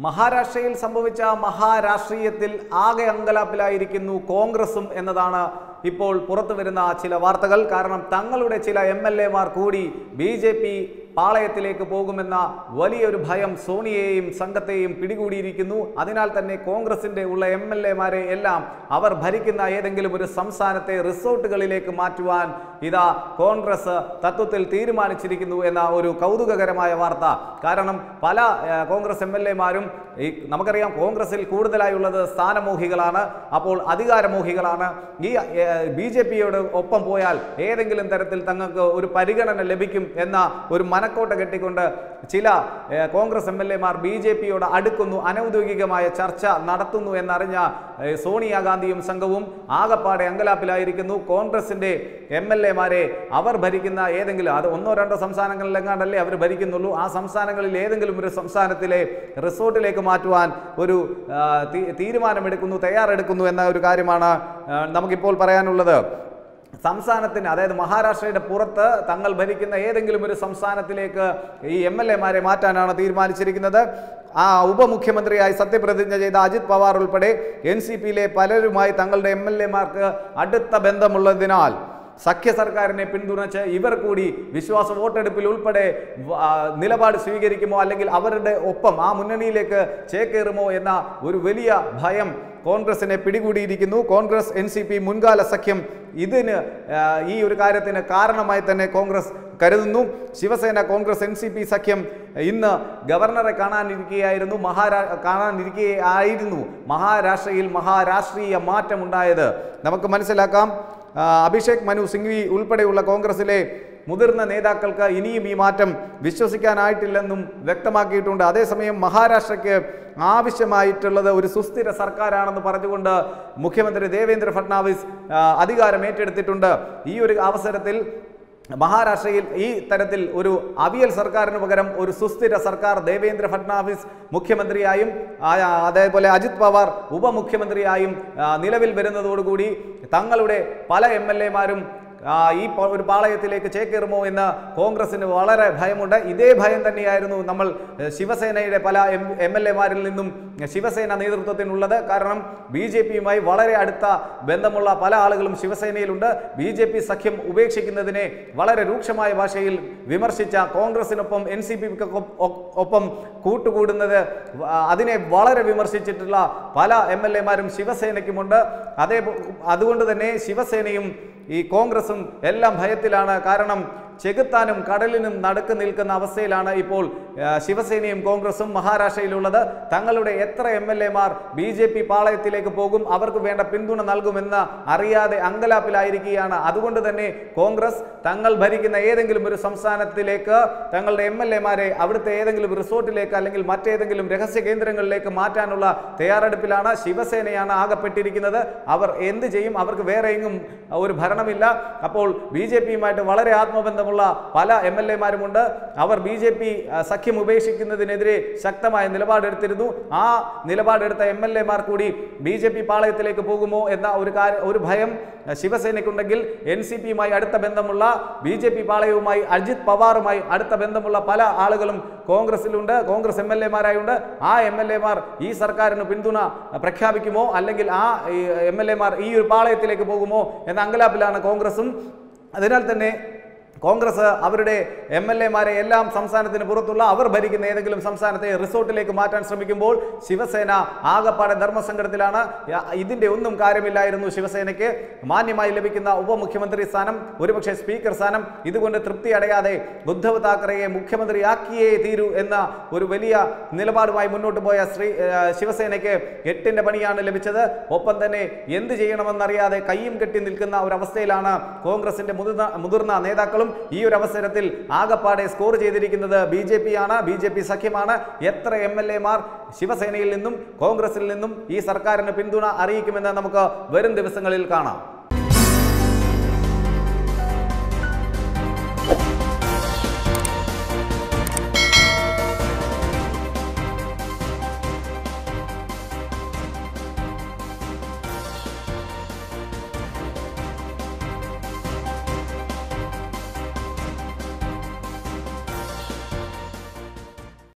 മഹാരാഷ്ട്രയിൽ സംഭവിച്ച മഹാരാഷ്ട്രീയത്തിൽ ആകെ അങ്കലാപ്പിലായിരിക്കുന്നു കോൺഗ്രസും എന്നതാണ് ഇപ്പോൾ പുറത്തു വരുന്ന ചില വാർത്തകൾ കാരണം തങ്ങളുടെ ചില എം എൽ എമാർ കൂടി ബി ജെ പി പാളയത്തിലേക്ക് പോകുമെന്ന വലിയൊരു ഭയം സോണിയെയും സംഘത്തെയും പിടികൂടിയിരിക്കുന്നു അതിനാൽ തന്നെ കോൺഗ്രസിന്റെ ഉള്ള എം എൽ എമാരെ എല്ലാം അവർ ഭരിക്കുന്ന ഏതെങ്കിലും ഒരു സംസ്ഥാനത്തെ റിസോർട്ടുകളിലേക്ക് മാറ്റുവാൻ ഇതാ കോൺഗ്രസ് തത്വത്തിൽ തീരുമാനിച്ചിരിക്കുന്നു എന്ന ഒരു കൗതുകകരമായ വാർത്ത കാരണം പല ഏഹ്, കോൺഗ്രസ് എം എൽ എമാരും ഈ നമുക്കറിയാം കോൺഗ്രസിൽ കൂടുതലായുള്ളത് സ്ഥാനമോഹികളാണ് അപ്പോൾ അധികാരമോഹികളാണ് ഈ ബി ജെ പിയോട് ഒപ്പം പോയാൽ ഏതെങ്കിലും തരത്തിൽ തങ്ങൾക്ക് ഒരു പരിഗണന ലഭിക്കും എന്ന ഒരു മനക്കോട്ട കെട്ടിക്കൊണ്ട് ചില ഏഹ്, കോൺഗ്രസ് എം എൽ എമാർ ബി ജെ പിയോട് അടുക്കുന്നു അനൗദ്യോഗികമായ ചർച്ച നടത്തുന്നു എന്നറിഞ്ഞ ഏഹ്, സോണിയാഗാന്ധിയും സംഘവും ആകപ്പാടെ അങ്കലാപ്പിലായിരിക്കുന്നു കോൺഗ്രസിന്റെ എം എൽ എമാരെ അവർ ഭരിക്കുന്ന ഏതെങ്കിലും അത് ഒന്നോ രണ്ടോ സംസ്ഥാനങ്ങളിലെങ്ങാണ്ടല്ലേ അവർ ഭരിക്കുന്നുള്ളൂ ആ സംസ്ഥാനങ്ങളിൽ ഏതെങ്കിലും ഒരു സംസ്ഥാനത്തിലെ റിസോർട്ടിലേക്ക് മാറ്റുവാൻ ഒരു ആ, തീ- തീരുമാനമെടുക്കുന്നു തയ്യാറെടുക്കുന്നു എന്ന ഒരു കാര്യമാണ് ആ, നമുക്കിപ്പോൾ പറയാനുള്ളത് സംസ്ഥാനത്തിന് അതായത് മഹാരാഷ്ട്രയുടെ പുറത്ത് തങ്ങൾ ഭരിക്കുന്ന ഏതെങ്കിലും ഒരു സംസ്ഥാനത്തിലേക്ക് ഈ എം എൽ എമാരെ മാറ്റാനാണ് തീരുമാനിച്ചിരിക്കുന്നത് ആ ഉപമുഖ്യമന്ത്രിയായി സത്യപ്രതിജ്ഞ ചെയ്ത അജിത് പവാർ ഉൾപ്പെടെ എൻ സി പിയിലെ പലരുമായി തങ്ങളുടെ എം എൽ എമാർക്ക് അടുത്ത ബന്ധമുള്ളതിനാൽ സഖ്യ സർക്കാരിനെ പിന്തുണച്ച് ഇവർ കൂടി വിശ്വാസ വോട്ടെടുപ്പിൽ ഉൾപ്പെടെ വ- ആ, നിലപാട് സ്വീകരിക്കുമോ അല്ലെങ്കിൽ അവരുടെ ഒപ്പം ആ മുന്നണിയിലേക്ക് ചേക്കേറുമോ എന്ന ഒരു വലിയ ഭയം കോൺഗ്രസിനെ പിടികൂടിയിരിക്കുന്നു കോൺഗ്രസ് എൻ സി പി മുൻകാല സഖ്യം ഇതിന് ആ, ഈ ഒരു കാര്യത്തിന് കാരണമായി തന്നെ കോൺഗ്രസ് കരുതുന്നു Shiv Sena Congress N C P സഖ്യം ഇന്ന് ഗവർണറെ കാണാനിരിക്കുകയായിരുന്നു മഹാരാ കാണാനിരിക്കുകയായിരുന്നു മഹാരാഷ്ട്രയിൽ മഹാരാഷ്ട്രീയ മാറ്റമുണ്ടായത് നമുക്ക് മനസ്സിലാക്കാം ആ, അഭിഷേക് മനു സിംഗ്വി ഉൾപ്പെടെയുള്ള കോൺഗ്രസിലെ മുതിർന്ന നേതാക്കൾക്ക് ഇനിയും ഈ മാറ്റം വിശ്വസിക്കാനായിട്ടില്ലെന്നും വ്യക്തമാക്കിയിട്ടുണ്ട് അതേസമയം മഹാരാഷ്ട്രയ്ക്ക് ആവശ്യമായിട്ടുള്ളത് ഒരു സുസ്ഥിര സർക്കാരാണെന്ന് പറഞ്ഞുകൊണ്ട് മുഖ്യമന്ത്രി ദേവേന്ദ്ര ഫട്നാവിസ് ആ, അധികാരം ഏറ്റെടുത്തിട്ടുണ്ട് ഈ ഒരു അവസരത്തിൽ മഹാരാഷ്ട്രയിൽ ഈ തരത്തിൽ ഒരു അവിയൽ സർക്കാരിന് പകരം ഒരു സുസ്ഥിര സർക്കാർ ദേവേന്ദ്ര ഫട്നാവിസ് മുഖ്യമന്ത്രിയായും ആ, അതേപോലെ അജിത് പവാർ ഉപമുഖ്യമന്ത്രിയായും ആ, നിലവിൽ വരുന്നതോടുകൂടി തങ്ങളുടെ പല എം എൽ എമാരും ഈ പ- ഒരു പാളയത്തിലേക്ക് ചേക്കേറുമോ എന്ന് കോൺഗ്രസിന് വളരെ ഭയമുണ്ട് ഇതേ ഭയം തന്നെയായിരുന്നു നമ്മൾ ഏഹ്, ശിവസേനയുടെ പല എം എം എൽ എമാരിൽ നിന്നും ശിവസേന നേതൃത്വത്തിനുള്ളത് കാരണം ബി ജെ പിയുമായി വളരെ അടുത്ത ബന്ധമുള്ള പല ആളുകളും ശിവസേനയിലുണ്ട് ബി ജെ പി സഖ്യം ഉപേക്ഷിക്കുന്നതിനെ വളരെ രൂക്ഷമായ ഭാഷയിൽ വിമർശിച്ച കോൺഗ്രസിനൊപ്പം എൻ സി പിക്ക് ഒപ്പം കൂട്ടുകൂടുന്നത് വ- അതിനെ വളരെ വിമർശിച്ചിട്ടുള്ള പല എം എൽ എമാരും ശിവസേനയ്ക്കുമുണ്ട് അതേ അതുകൊണ്ട് തന്നെ ശിവസേനയും ഈ കോൺഗ്രസും എല്ലാം ഭയത്തിലാണ് കാരണം ചെകുത്താനും കടലിനും നടുക്ക് നിൽക്കുന്ന അവസ്ഥയിലാണ് ഇപ്പോൾ ആ, ശിവസേനയും കോൺഗ്രസും മഹാരാഷ്ട്രയിലുള്ളത് തങ്ങളുടെ എത്ര എം എൽ എമാർ ബി ജെ പി പാളയത്തിലേക്ക് പോകും അവർക്ക് വേണ്ട പിന്തുണ നൽകുമെന്ന് അറിയാതെ അങ്കലാപ്പിലായിരിക്കുകയാണ് അതുകൊണ്ട് തന്നെ കോൺഗ്രസ് തങ്ങൾ ഭരിക്കുന്ന ഏതെങ്കിലും ഒരു സംസ്ഥാനത്തിലേക്ക് തങ്ങളുടെ എം എൽ എമാരെ അവിടുത്തെ ഏതെങ്കിലും റിസോർട്ടിലേക്ക് അല്ലെങ്കിൽ മറ്റേതെങ്കിലും രഹസ്യ കേന്ദ്രങ്ങളിലേക്ക് മാറ്റാനുള്ള തയ്യാറെടുപ്പിലാണ് ശിവസേനയാണ് ആകപ്പെട്ടിരിക്കുന്നത് അവർ എന്ത് ചെയ്യും അവർക്ക് വേറെ എങ്ങും ഒരു ഭരണമില്ല അപ്പോൾ ബി ജെ പിയുമായിട്ട് വളരെ ആത്മബന്ധമുള്ള പല എം എൽ എമാരുമുണ്ട് അവർ ബി ജെ പി സഖ്യം ഉപേക്ഷിക്കുന്നതിനെതിരെ ശക്തമായ നിലപാടെടുത്തിരുന്നു ആ നിലപാടെടുത്ത എം എൽ എമാർ കൂടി ബി ജെ പി പാളയത്തിലേക്ക് പോകുമോ എന്ന ഒരു കാര്യ ഒരു ഭയം അഹ്, ശിവസേനയ്ക്കുണ്ടെങ്കിൽ എൻ സി പിയുമായി അടുത്ത ബന്ധമുള്ള ബി ജെ പി പാളയവുമായി അജിത് പവാറുമായി അടുത്ത ബന്ധമുള്ള പല ആളുകളും കോൺഗ്രസിലുണ്ട് കോൺഗ്രസ് എം എൽ എമാരായുണ്ട് ആ എം എൽ എമാർ ഈ സർക്കാരിന് പിന്തുണ പ്രഖ്യാപിക്കുമോ അല്ലെങ്കിൽ ആ എം എൽ എമാർ ഈ ഒരു പാളയത്തിലേക്ക് പോകുമോ എന്ന അങ്കലാപ്പിലാണ് കോൺഗ്രസും അതിനാൽ തന്നെ കോൺഗ്രസ് അവരുടെ എം എൽ എമാരെ എല്ലാം സംസ്ഥാനത്തിന് പുറത്തുള്ള അവർ ഭരിക്കുന്ന ഏതെങ്കിലും സംസ്ഥാനത്തെ റിസോർട്ടിലേക്ക് മാറ്റാൻ ശ്രമിക്കുമ്പോൾ ശിവസേന ആകപ്പാടെ ധർമ്മസങ്കടത്തിലാണ് യ- ഇതിന്റെ ഒന്നും കാര്യമില്ലായിരുന്നു ശിവസേനയ്ക്ക് മാന്യമായി ലഭിക്കുന്ന ഉപമുഖ്യമന്ത്രി സ്ഥാനം ഒരുപക്ഷെ സ്പീക്കർ സ്ഥാനം ഇതുകൊണ്ട് തൃപ്തി അടയാതെ ഉദ്ധവ് താക്കറെയെ മുഖ്യമന്ത്രിയാക്കിയേ തീരൂ എന്ന ഒരു വലിയ നിലപാടുമായി മുന്നോട്ട് പോയ ശ്രീ ഏഹ്, ശിവസേനയ്ക്ക് എട്ടിന്റെ പണിയാണ് ലഭിച്ചത് ഒപ്പം തന്നെ എന്ത് ചെയ്യണമെന്നറിയാതെ കയ്യും കെട്ടി നിൽക്കുന്ന ഒരു അവസ്ഥയിലാണ് കോൺഗ്രസിന്റെ മുതിർന്ന മുതിർന്ന നേതാക്കളും ഈ ഒരു അവസരത്തിൽ ആകപ്പാടെ സ്കോർ ചെയ്തിരിക്കുന്നത് ബി ജെ പി ആണ് ബി ജെ പി സഖ്യമാണ് എത്ര എം എൽ എമാർ ശിവസേനയിൽ നിന്നും കോൺഗ്രസിൽ നിന്നും ഈ സർക്കാരിന് പിന്തുണ അറിയിക്കുമെന്ന് നമുക്ക് വരും ദിവസങ്ങളിൽ കാണാം